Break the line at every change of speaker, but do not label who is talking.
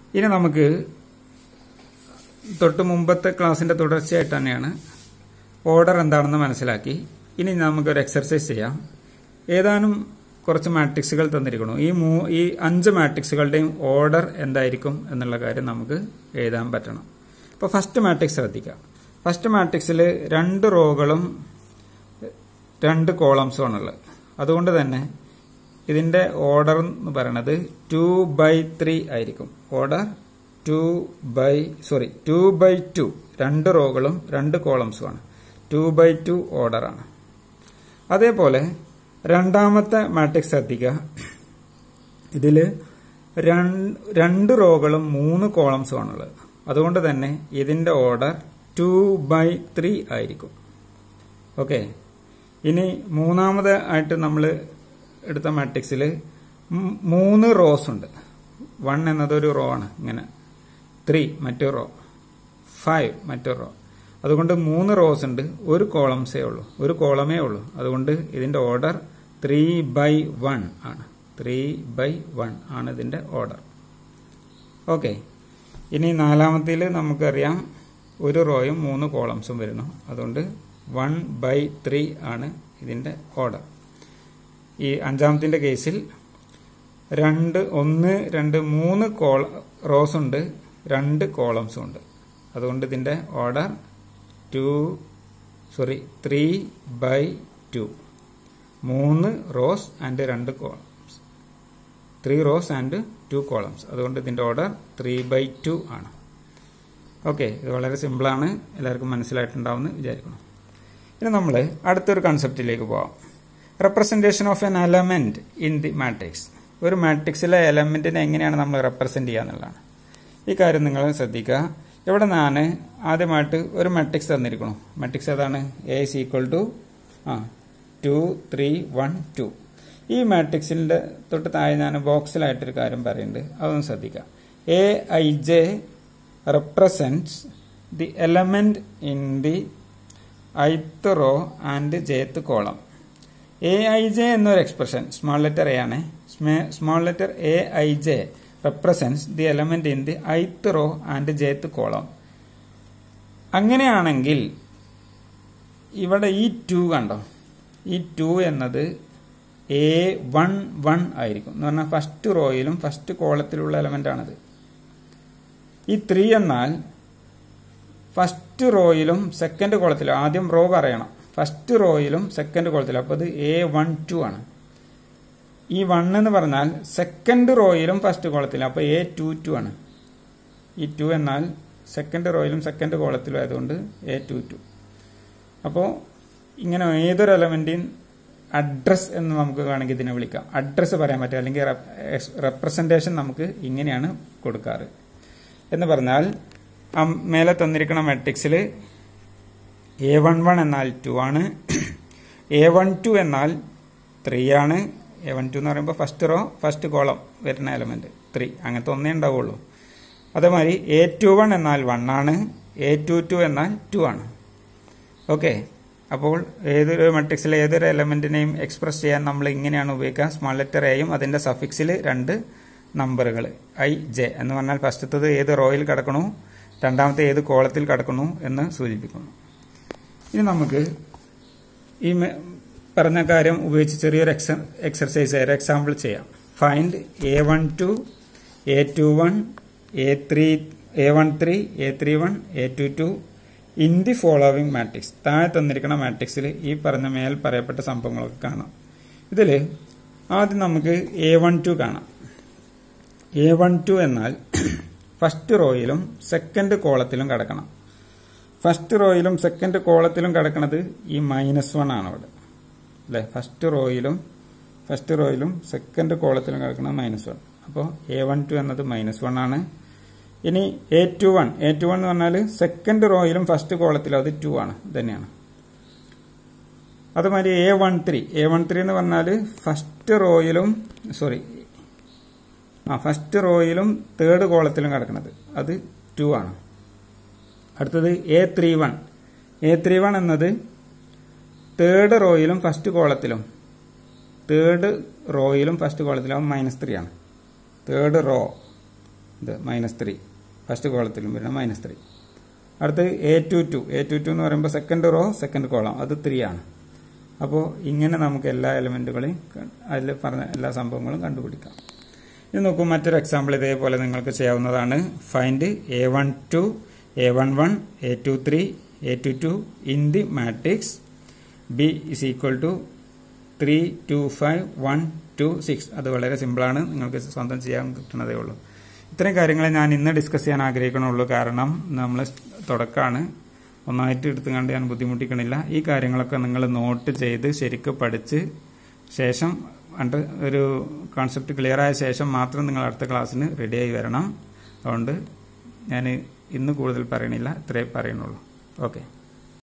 ഇനി നമുക്ക് തൊട്ട് മുമ്പത്തെ ക്ലാസ്സിന്റെ തുടർച്ചയായിട്ട് തന്നെയാണ് ഓർഡർ എന്താണെന്ന് മനസ്സിലാക്കി ഇനി നമുക്കൊരു എക്സർസൈസ് ചെയ്യാം ഏതാനും കുറച്ച് മാട്രിക്സുകൾ തന്നിരിക്കുന്നു ഈ മൂ ഈ അഞ്ച് മാട്രിക്സുകളുടെയും ഓർഡർ എന്തായിരിക്കും എന്നുള്ള കാര്യം നമുക്ക് എഴുതാൻ പറ്റണം ഇപ്പോൾ ഫസ്റ്റ് മാട്രിക്സ് ശ്രദ്ധിക്കാം ഫസ്റ്റ് മാട്രിക്സിൽ രണ്ട് റോകളും രണ്ട് കോളംസും ആണുള്ളത് അതുകൊണ്ട് തന്നെ ഇതിന്റെ ഓർഡർ എന്ന് പറയുന്നത് ടു ബൈ ത്രീ ആയിരിക്കും order two by sorry two by two രണ്ട് റോകളും രണ്ട് കോളംസും ആണ് ടു ബൈ ടു ഓർഡറാണ് അതേപോലെ രണ്ടാമത്തെ മാട്രിക്സ് ശ്രദ്ധിക്കുക ഇതിൽ രണ്ട് റോകളും മൂന്ന് കോളംസും ആണുള്ളത് അതുകൊണ്ട് തന്നെ ഇതിന്റെ ഓർഡർ ടു ബൈ ത്രീ ആയിരിക്കും ഓക്കെ ഇനി മൂന്നാമത് ആയിട്ട് നമ്മൾ എടുത്ത മാട്രിക്സിൽ മൂന്ന് റോസ് ഉണ്ട് വൺ എന്നത് ഒരു റോ ആണ് ഇങ്ങനെ ത്രീ മറ്റൊരു റോ ഫൈവ് മറ്റൊരു റോ അതുകൊണ്ട് മൂന്ന് റോസ് ഉണ്ട് ഒരു കോളംസേ ഉള്ളൂ ഒരു കോളമേ ഉള്ളൂ അതുകൊണ്ട് ഇതിന്റെ ഓർഡർ ത്രീ ബൈ വൺ ആണ് ത്രീ ബൈ വൺ ആണ് ഇതിന്റെ ഓർഡർ ഓക്കെ ഇനി നാലാമത്തേൽ നമുക്കറിയാം ഒരു റോയും മൂന്ന് കോളംസും വരുന്നു അതുകൊണ്ട് വൺ ബൈ ത്രീ ആണ് ഇതിന്റെ ഓർഡർ ഈ അഞ്ചാമത്തിന്റെ കേസിൽ രണ്ട് ഒന്ന് രണ്ട് മൂന്ന് കോള റോസ് ഉണ്ട് രണ്ട് കോളംസും ഉണ്ട് അതുകൊണ്ട് ഇതിന്റെ order two sorry three by two മൂന്ന് റോസ് ആൻഡ് രണ്ട് columns three rows and two columns അതുകൊണ്ട് ഇതിന്റെ ഓർഡർ ത്രീ ബൈ ടു ആണ് ഓക്കെ ഇത് വളരെ സിമ്പിളാണ് എല്ലാവർക്കും മനസ്സിലായിട്ടുണ്ടാവുമെന്ന് വിചാരിക്കണം ഇനി നമ്മൾ അടുത്തൊരു കൺസെപ്റ്റിലേക്ക് പോവാം representation of an element in the matrix ഒരു മാട്രിക്സിലെ എലമെന്റിനെ എങ്ങനെയാണ് നമ്മൾ റെപ്രസെന്റ് ചെയ്യുക എന്നുള്ളതാണ് ഈ കാര്യം നിങ്ങൾ ശ്രദ്ധിക്കുക ഇവിടെ ഞാൻ ആദ്യമായിട്ട് ഒരു മാട്രിക്സ് തന്നിരിക്കണം മാട്രിക്സ് ഏതാണ് എ ഇസ് ഈക്വൽ ടു ആ ടു ത്രീ വൺ ടു ഈ മാട്രിക്സിന്റെ തൊട്ട് താഴെ ഞാൻ ബോക്സിലായിട്ടൊരു കാര്യം പറയുന്നുണ്ട് അതൊന്ന് ശ്രദ്ധിക്കുക A I J represents the element in the ith row and jth column A I J എന്നൊരു എക്സ്പ്രഷൻ സ്മോൾ ലെറ്റർ എ ആണ് small letter A I J represents the element in the ith row and jth column അങ്ങനെയാണെങ്കിൽ ഇവിടെ ഈ to കണ്ടോ ഈ to എന്നത് A one one ആയിരിക്കും എന്ന് പറഞ്ഞാൽ ഫസ്റ്റ് റോയിലും ഫസ്റ്റ് കോളത്തിലുള്ള എലമെന്റ് ആണിത് ഈ ത്രീ എന്നാൽ ഫസ്റ്റ് റോയിലും സെക്കൻഡ് കോളത്തിലും ആദ്യം റോ പറയണം ഫസ്റ്റ് റോയിലും സെക്കൻഡ് കോളത്തിലും അപ്പോൾ അത് എ വൺ ടു ആണ് ഈ വൺ എന്ന് പറഞ്ഞാൽ സെക്കൻഡ് റോയിലും ഫസ്റ്റ് കോളത്തിലും അപ്പോൾ എ ടു ടു ആണ് ഈ ടു എന്നാൽ സെക്കൻഡ് റോയിലും സെക്കൻഡ് കോളത്തിലും ആയതുകൊണ്ട് എ ടു ടു അപ്പോൾ ഇങ്ങനെ ഏതൊരു എലമെന്റിൻ അഡ്രസ് എന്ന് നമുക്ക് വേണമെങ്കിൽ ഇതിനെ വിളിക്കാം അഡ്രസ് പറയാൻ പറ്റും അല്ലെങ്കിൽ റെപ്രസെന്റേഷൻ നമുക്ക് ഇങ്ങനെയാണ് കൊടുക്കാറ് എന്ന് പറഞ്ഞാൽ മേലെ തന്നിരിക്കുന്ന മെട്രിക്സിൽ എ വൺ വൺ എന്നാൽ ടു ആണ് എ വൺ ടു എന്നാൽ ത്രീ ആണ് എ വൺ ടു എന്ന് പറയുമ്പോൾ ഫസ്റ്റ് റോ ഫസ്റ്റ് കോളം വരുന്ന എലമെന്റ് ത്രീ അങ്ങനത്തെ ഒന്നേ ഉണ്ടാവുള്ളൂ അതേമാതിരി എ ടു വൺ എന്നാൽ വൺ ആണ് എ ടു ടു എന്നാൽ ടു ആണ് ഓക്കെ അപ്പോൾ ഏതൊരു മെട്രിക്സിലെ ഏതൊരു എലമെന്റിനെയും എക്സ്പ്രസ് ചെയ്യാൻ നമ്മൾ ഇങ്ങനെയാണ് ഉപയോഗിക്കുക സ്മോൾ ലെറ്റർ എയും അതിന്റെ സഫിക്സിൽ രണ്ട് നമ്പറുകൾ ഐ ജെ എന്ന് പറഞ്ഞാൽ ഫസ്റ്റത്തത് ഏത് റോയിൽ കിടക്കണു രണ്ടാമത്തെ ഏത് കോളത്തിൽ കിടക്കണു എന്ന് സൂചിപ്പിക്കുന്നു ഇനി നമുക്ക് ഈ പറഞ്ഞ കാര്യം ഉപയോഗിച്ച് ചെറിയൊരു എക്സർസൈസ് ഒരു എക്സാമ്പിൾ ചെയ്യാം find A one two A two one A three A one three A three one A two two in the following matrix താഴെ തന്നിരിക്കുന്ന മാട്രിക്സിൽ ഈ പറഞ്ഞ മേൽ പറയപ്പെട്ട സംഭവങ്ങളൊക്കെ കാണാം ഇതിൽ ആദ്യം നമുക്ക് എ വൺ ടു കാണാം എ വൺ ടു എന്നാൽ ഫസ്റ്റ് റോയിലും സെക്കൻഡ് കോളത്തിലും കിടക്കണം ഫസ്റ്റ് റോയിലും സെക്കൻഡ് കോളത്തിലും കിടക്കുന്നത് ഈ മൈനസ് വൺ ആണ് അവിടെ അല്ലെ ഫസ്റ്റ് റോയിലും ഫസ്റ്റ് റോയിലും സെക്കൻഡ് കോളത്തിലും കിടക്കുന്നത് മൈനസ് വൺ അപ്പോൾ എ വൺ ടു എന്നത് മൈനസ് വൺ ആണ് ഇനി A two one A two one എന്ന് പറഞ്ഞാൽ സെക്കൻഡ് റോയിലും ഫസ്റ്റ് കോളത്തിലും അത് ടു ആണ് തന്നെയാണ് അതുമാതിരി A one three A one three എന്ന് പറഞ്ഞാൽ ഫസ്റ്റ് റോയിലും സോറി ആ ഫസ്റ്റ് റോയിലും തേർഡ് കോളത്തിലും കിടക്കുന്നത് അത് ടു ആണ് അടുത്തത് A three one A three one എന്നത് തേർഡ് റോയിലും ഫസ്റ്റ് കോളത്തിലും തേർഡ് റോയിലും ഫസ്റ്റ് കോളത്തിലും മൈനസ് ത്രീ ആണ് തേർഡ് റോ ഇത് മൈനസ് ത്രീ ഫസ്റ്റ് കോളത്തിലും വരുന്ന മൈനസ് ത്രീ അടുത്ത് A two two A two two എന്ന് പറയുമ്പോൾ സെക്കൻഡ് റോ സെക്കൻഡ് കോളം അത് ത്രീ ആണ് അപ്പോൾ ഇങ്ങനെ നമുക്ക് എല്ലാ എലിമെൻറ്റുകളെയും അതിൽ പറഞ്ഞ എല്ലാ സംഭവങ്ങളും കണ്ടുപിടിക്കാം ഇത് നോക്കൂ മറ്റൊരു എക്സാമ്പിൾ ഇതേപോലെ നിങ്ങൾക്ക് ചെയ്യാവുന്നതാണ് find A one two A one one A two three A two two in the matrix B is equal to three two five one two six അത് വളരെ സിമ്പിളാണ് നിങ്ങൾക്ക് സ്വന്തം ചെയ്യാൻ കിട്ടുന്നതേ ഉള്ളൂ ഇത്രയും കാര്യങ്ങളെ ഞാൻ ഇന്ന് ഡിസ്കസ് ചെയ്യാൻ ആഗ്രഹിക്കണുള്ളൂ കാരണം നമ്മൾ തുടക്കമാണ് ഒന്നായിട്ട് എടുത്തുകൊണ്ട് ഞാൻ ബുദ്ധിമുട്ടിക്കണില്ല ഈ കാര്യങ്ങളൊക്കെ നിങ്ങൾ നോട്ട് ചെയ്ത് ശരിക്കും പഠിച്ച് ശേഷം അണ്ടർ ഒരു കോൺസെപ്റ്റ് ക്ലിയർ ആയ ശേഷം മാത്രം നിങ്ങൾ അടുത്ത ക്ലാസ്സിന് റെഡിയായി വരണം അതുകൊണ്ട് ഞാൻ ഇന്ന് കൂടുതൽ പറയണില്ല ഇത്രേ പറയുന്നുള്ളൂ ഓക്കെ